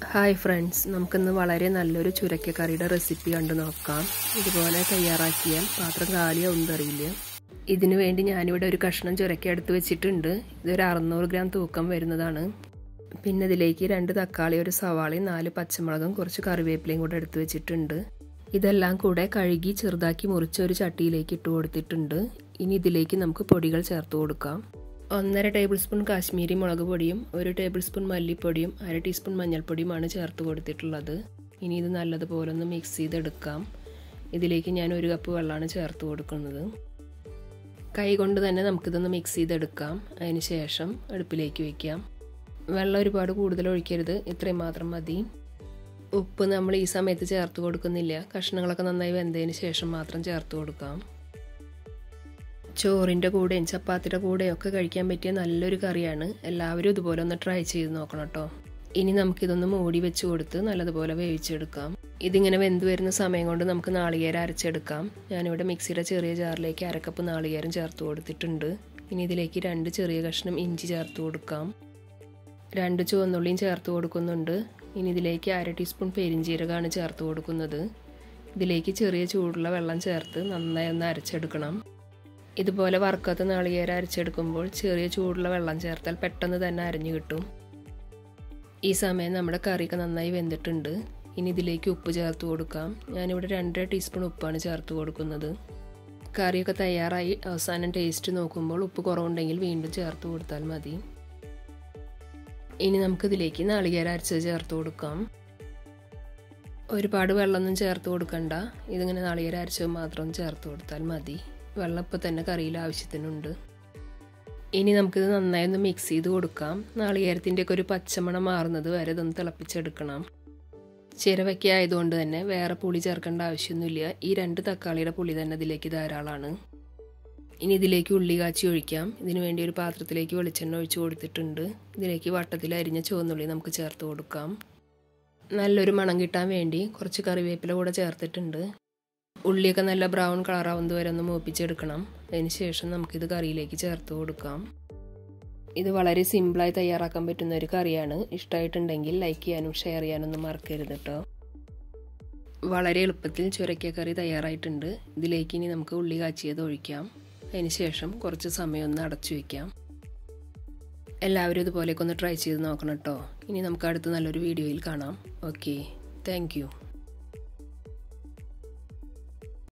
hi friends നമുക്കിന്ന് വളരെ നല്ലൊരു ചുരക്കക്കറിയുടെ റെസിപ്പി കണ്ടു നോക്കാം ഇതുപോലെ തയ്യാറാക്കിയാൽ പാത്രം കാലിയാവും അറിയില്ല ഇതിനു വേണ്ടി ഞാനിവിടെ ഒരു കഷ്ണം ചുരക്ക എടുത്ത് വെച്ചിട്ടുണ്ട് ഇതൊരു അറുന്നൂറ് ഗ്രാം തൂക്കം വരുന്നതാണ് പിന്നെ ഇതിലേക്ക് രണ്ട് തക്കാളി ഒരു സവാളയും നാല് പച്ചമുളകും കുറച്ച് കറിവേപ്പിലയും കൂടെ എടുത്ത് വെച്ചിട്ടുണ്ട് ഇതെല്ലാം കൂടെ കഴുകി ചെറുതാക്കി മുറിച്ച് ഒരു ചട്ടിയിലേക്ക് ഇട്ട് കൊടുത്തിട്ടുണ്ട് ഇനി ഇതിലേക്ക് നമുക്ക് പൊടികൾ ചേർത്ത് കൊടുക്കാം ഒന്നര ടേബിൾ സ്പൂൺ കാശ്മീരി മുളക് പൊടിയും ഒരു ടേബിൾ സ്പൂൺ മല്ലിപ്പൊടിയും അര ടീസ്പൂൺ മഞ്ഞൾപ്പൊടിയുമാണ് ചേർത്ത് കൊടുത്തിട്ടുള്ളത് ഇനി ഇത് നല്ലതുപോലെ ഒന്ന് മിക്സ് ചെയ്തെടുക്കാം ഇതിലേക്ക് ഞാൻ ഒരു കപ്പ് വെള്ളമാണ് ചേർത്ത് കൊടുക്കുന്നത് കൈ കൊണ്ട് തന്നെ നമുക്കിതൊന്ന് മിക്സ് ചെയ്തെടുക്കാം അതിന് ശേഷം അടുപ്പിലേക്ക് വയ്ക്കാം വെള്ളം ഒരുപാട് കൂടുതൽ ഒഴിക്കരുത് ഇത്രയും മാത്രം മതി ഉപ്പ് നമ്മൾ ഈ സമയത്ത് ചേർത്ത് കൊടുക്കുന്നില്ല കഷ്ണങ്ങളൊക്കെ നന്നായി വെന്തതിന് ശേഷം മാത്രം ചേർത്ത് കൊടുക്കാം ചോറിൻ്റെ കൂടെയും ചപ്പാത്തിയുടെ കൂടെയും ഒക്കെ കഴിക്കാൻ പറ്റിയ നല്ലൊരു കറിയാണ് എല്ലാവരും ഇതുപോലെ ഒന്ന് ട്രൈ ചെയ്ത് നോക്കണം കേട്ടോ ഇനി നമുക്കിതൊന്ന് മൂടി വെച്ച് കൊടുത്ത് നല്ലതുപോലെ വേവിച്ചെടുക്കാം ഇതിങ്ങനെ വെന്ത് വരുന്ന സമയം കൊണ്ട് നമുക്ക് നാളികേരം അരച്ചെടുക്കാം ഞാനിവിടെ മിക്സിയുടെ ചെറിയ ജാറിലേക്ക് അരക്കപ്പ് നാളികേരം ചേർത്ത് കൊടുത്തിട്ടുണ്ട് ഇനി ഇതിലേക്ക് രണ്ട് ചെറിയ കഷ്ണം ഇഞ്ചി ചേർത്ത് കൊടുക്കാം രണ്ട് ചുവന്നുള്ളിയും ചേർത്ത് കൊടുക്കുന്നുണ്ട് ഇനി ഇതിലേക്ക് അര ടീസ്പൂൺ പെരിഞ്ചീരകമാണ് ചേർത്ത് കൊടുക്കുന്നത് ഇതിലേക്ക് ചെറിയ ചൂടുള്ള വെള്ളം ചേർത്ത് നന്നായി ഒന്ന് അരച്ചെടുക്കണം ഇതുപോലെ വറുക്കത്ത് നാളികേരം അരച്ചെടുക്കുമ്പോൾ ചെറിയ ചൂടുള്ള വെള്ളം ചേർത്താൽ പെട്ടെന്ന് തന്നെ അരഞ്ഞു കിട്ടും ഈ സമയം നമ്മുടെ കറിയൊക്കെ നന്നായി വെന്തിട്ടുണ്ട് ഇനി ഇതിലേക്ക് ഉപ്പ് ചേർത്ത് കൊടുക്കാം ഞാനിവിടെ രണ്ടര ടീസ്പൂൺ ഉപ്പാണ് ചേർത്ത് കൊടുക്കുന്നത് കറിയൊക്കെ തയ്യാറായി അവസാനം ടേസ്റ്റ് നോക്കുമ്പോൾ ഉപ്പ് കുറവുണ്ടെങ്കിൽ വീണ്ടും ചേർത്ത് കൊടുത്താൽ മതി ഇനി നമുക്കിതിലേക്ക് നാളികേരം അരച്ചത് ചേർത്ത് കൊടുക്കാം ഒരുപാട് വെള്ളമൊന്നും ചേർത്ത് കൊടുക്കണ്ട ഇതിങ്ങനെ നാളികേരം അരച്ചത് മാത്രം ചേർത്ത് കൊടുത്താൽ മതി വെള്ളം ഇപ്പോൾ തന്നെ കറിയിൽ ആവശ്യത്തിനുണ്ട് ഇനി നമുക്കിത് നന്നായി ഒന്ന് മിക്സ് ചെയ്ത് കൊടുക്കാം നാളികേരത്തിൻ്റെ ഒക്കെ ഒരു പച്ചമണം മാറുന്നത് വരെ ഇതൊന്ന് തിളപ്പിച്ചെടുക്കണം ചിരവയ്ക്ക ആയതുകൊണ്ട് തന്നെ വേറെ പുളി ചേർക്കേണ്ട ആവശ്യമൊന്നുമില്ല ഈ രണ്ട് തക്കാളിയുടെ പുളി തന്നെ ഇതിലേക്ക് ധാരാളമാണ് ഇനി ഇതിലേക്ക് ഉള്ളി കാച്ചി ഒഴിക്കാം ഇതിനു വേണ്ടി ഒരു പാത്രത്തിലേക്ക് വെളിച്ചെണ്ണ ഒഴിച്ച് കൊടുത്തിട്ടുണ്ട് ഇതിലേക്ക് വട്ടത്തിൽ അരിഞ്ഞ ചുവന്നുള്ളി നമുക്ക് ചേർത്ത് കൊടുക്കാം നല്ലൊരു മണം കിട്ടാൻ വേണ്ടി കുറച്ച് കറിവേപ്പില കൂടെ ചേർത്തിട്ടുണ്ട് ഉള്ളിയൊക്കെ നല്ല ബ്രൗൺ കളറാവുന്നത് വരെ ഒന്ന് മൂപ്പിച്ചെടുക്കണം അതിന് ശേഷം നമുക്കിത് കറിയിലേക്ക് ചേർത്ത് കൊടുക്കാം ഇത് വളരെ സിമ്പിളായി തയ്യാറാക്കാൻ പറ്റുന്ന ഒരു കറിയാണ് ഇഷ്ടമായിട്ടുണ്ടെങ്കിൽ ലൈക്ക് ചെയ്യാനും ഷെയർ ചെയ്യാനൊന്നും മറക്കരുത് കേട്ടോ വളരെ എളുപ്പത്തിൽ ചുരക്ക കറി തയ്യാറായിട്ടുണ്ട് ഇതിലേക്ക് ഇനി നമുക്ക് ഉള്ളി കാച്ചിയത് ഒഴിക്കാം അതിന് ശേഷം കുറച്ച് സമയം ഒന്ന് അടച്ചു വയ്ക്കാം എല്ലാവരും ഇതുപോലെയൊക്കെ ഒന്ന് ട്രൈ ചെയ്ത് നോക്കണം കേട്ടോ ഇനി നമുക്ക് അടുത്ത നല്ലൊരു വീഡിയോയിൽ കാണാം ഓക്കെ താങ്ക്